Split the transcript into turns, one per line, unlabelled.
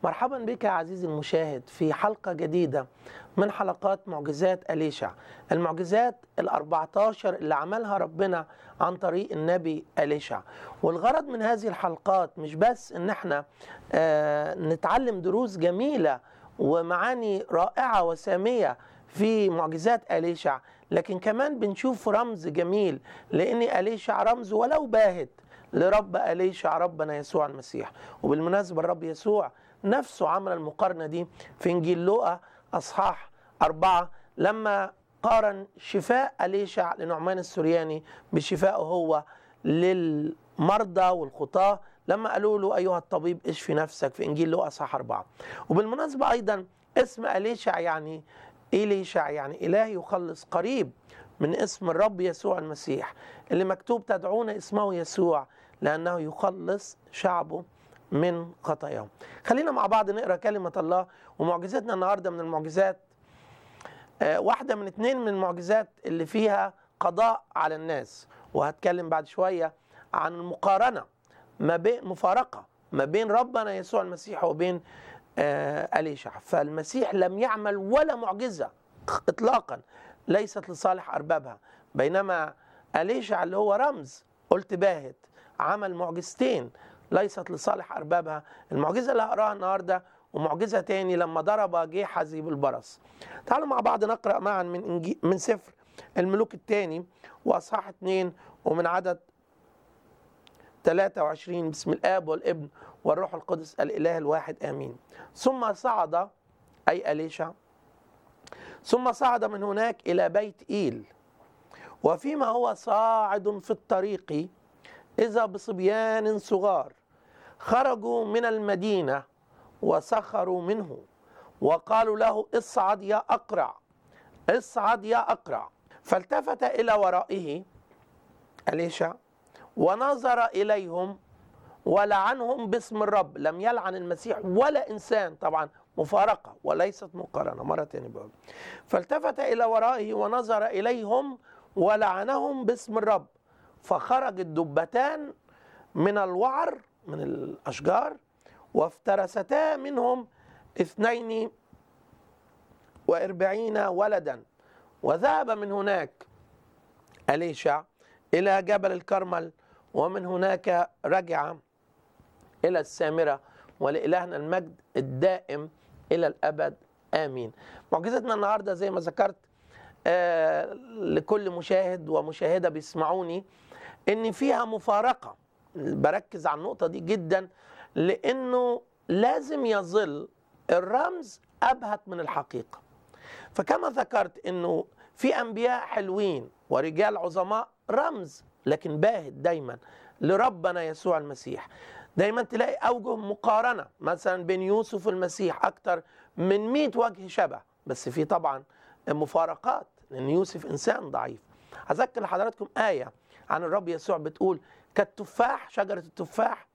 مرحبا بك يا عزيزي المشاهد في حلقة جديدة من حلقات معجزات أليشع المعجزات ال14 اللي عملها ربنا عن طريق النبي أليشع والغرض من هذه الحلقات مش بس ان احنا آه نتعلم دروس جميلة ومعاني رائعة وسامية في معجزات أليشع لكن كمان بنشوف رمز جميل لأن أليشع رمز ولو باهت لرب أليشع ربنا يسوع المسيح وبالمناسبة الرب يسوع نفسه عمل المقارنة دي في إنجيل لوقا أصحاح أربعة لما قارن شفاء أليشع لنعمان السورياني بشفائه هو للمرضى والخطاة لما قالوا له أيها الطبيب اشفي نفسك في إنجيل لوقا أصحاح أربعة وبالمناسبة أيضا اسم أليشع يعني إليشع يعني إله يخلص قريب من اسم الرب يسوع المسيح اللي مكتوب تدعون اسمه يسوع لأنه يخلص شعبه من خطاياهم خلينا مع بعض نقرأ كلمة الله ومعجزتنا النهاردة من المعجزات آه، واحدة من اتنين من المعجزات اللي فيها قضاء على الناس وهتكلم بعد شوية عن المقارنة ما بين مفارقة ما بين ربنا يسوع المسيح وبين آه أليشع فالمسيح لم يعمل ولا معجزة إطلاقا ليست لصالح أربابها بينما أليشع اللي هو رمز قلت باهت عمل معجزتين ليست لصالح أربابها المعجزة اللي هقراها النهاردة ومعجزة تاني لما ضرب جيحزي بالبرص تعالوا مع بعض نقرأ معا من, إنجي من سفر الملوك الثاني وأصحاح اثنين ومن عدد 23 بسم الآب والابن والروح القدس الإله الواحد آمين ثم صعد أي أليشع ثم صعد من هناك إلى بيت إيل وفيما هو صاعد في الطريق إذا بصبيان صغار خرجوا من المدينة وسخروا منه وقالوا له اصعد يا أقرع اصعد يا أقرع فالتفت إلى ورائه أليشع ونظر إليهم ولعنهم باسم الرب لم يلعن المسيح ولا إنسان طبعا مفارقة وليست مقارنة مرة تانية بقول فالتفت إلى ورائه ونظر إليهم ولعنهم باسم الرب فخرج الدبتان من الوعر من الأشجار وافترستا منهم اثنين واربعين ولدا وذهب من هناك أليشع إلى جبل الكرمل ومن هناك رجع إلى السامرة ولإلهنا المجد الدائم إلى الأبد آمين معجزتنا النهاردة زي ما ذكرت آه لكل مشاهد ومشاهدة بيسمعوني إن فيها مفارقة بركز على النقطة دي جدا لأنه لازم يظل الرمز أبهت من الحقيقة فكما ذكرت أنه في أنبياء حلوين ورجال عظماء رمز لكن باهت دايما لربنا يسوع المسيح دايما تلاقي أوجه مقارنة مثلا بين يوسف والمسيح أكتر من 100 وجه شبه بس في طبعا مفارقات لأن يوسف إنسان ضعيف أذكر لحضراتكم آية عن الرب يسوع بتقول كالتفاح شجرة التفاح